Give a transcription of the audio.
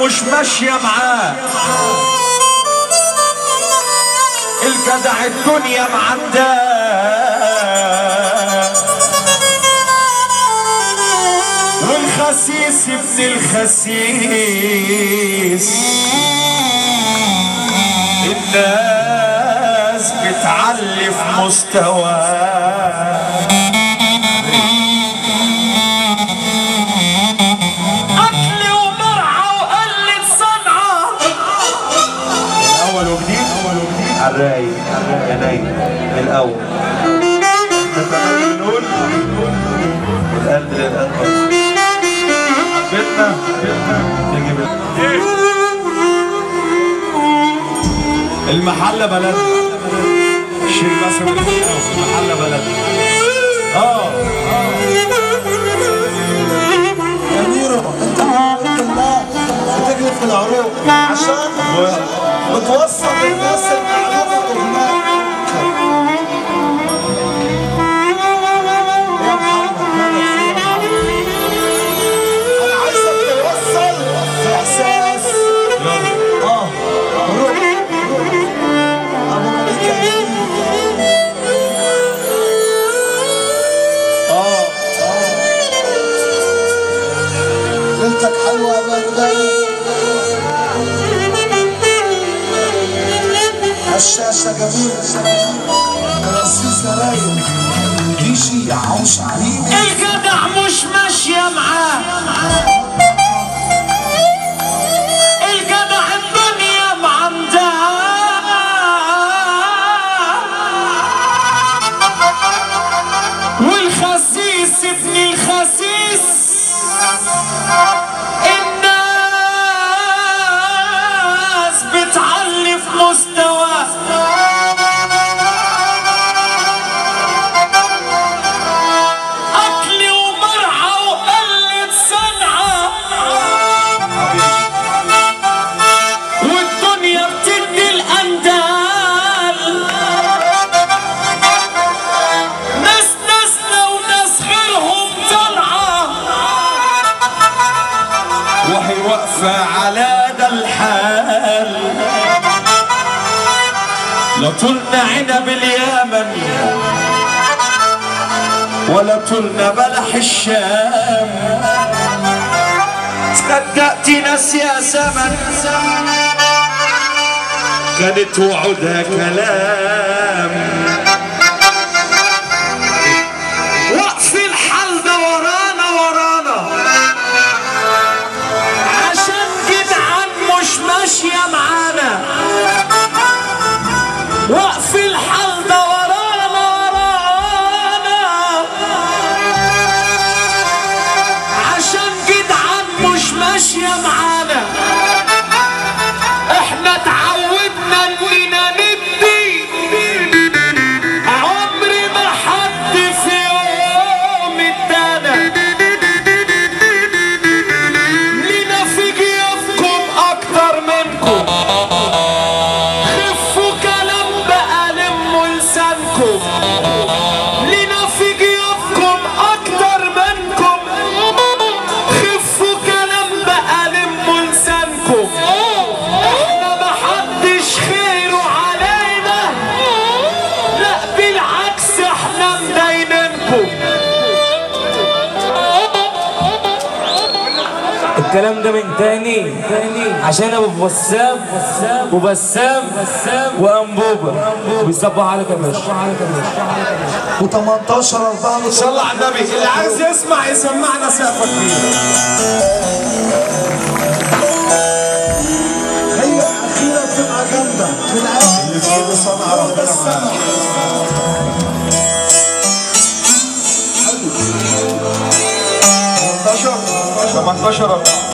مش ماشية معاه الجدع الدنيا معداه والخسيس ابن الخسيس الناس بتعلي في مستواه أكل ومرعى وقلة صنعة اول وجديد اول وجديد على الرايق يا نايم من الأول نقول القلب للقلب بيتنا بيتنا تجيب المحله بلد الشيخ باسم المحله بلد اه يا ميرو انت انت الله بتجري في العروق عشان بتوصل للناس المعلومه هناك يا محمد مالك في يا محمد؟ انا عايزك توصل باحساس اه روح روح ابو مليكه اه ليلتك حلوه يا بغداد الشاشة جميلة رصيص رايق ديجي عوش عليم الجدع مش ماشية معاه الجدع الدنيا معنداه والخسيس ابن الخسيس الناس بتعلي في مستواه أكل ومرعى وقلة صنعة والدنيا بتدي الأندال ناس ناسنا وناس غيرهم طالعة وهي واقفة على ده الحال لا طولنا عنب اليمن ولا طولنا بلح الشام صدقت ناس يا زمن كانت وعودها كلام وقف الحال ده ورانا ورانا عشان جدعان مش ماشية معانا وقف الحال ده ورانا ورانا عشان جدعان مش ماشية معانا احنا اتعودنا اننا ندي عمري ما حد في يوم ادانا لينا في جيوبكم اكتر منكم خفوا كلام بقى لموا لسانكم لينا في جيوبكم اكتر منكم خفوا كلام بقى لموا لسانكم احنا محدش خيره علينا لا بالعكس احنا مداينينكم الكلام ده من تاني عشان ابو بسام وبسام وانبوبه بيصبحوا عليك يا باشا و18 4 صلى على النبي اللي عايز يسمع يسمعنا سقفه كبيره هي اخيرا بتبقى جامده من اللي في ايده صنع ربنا معاه 18 18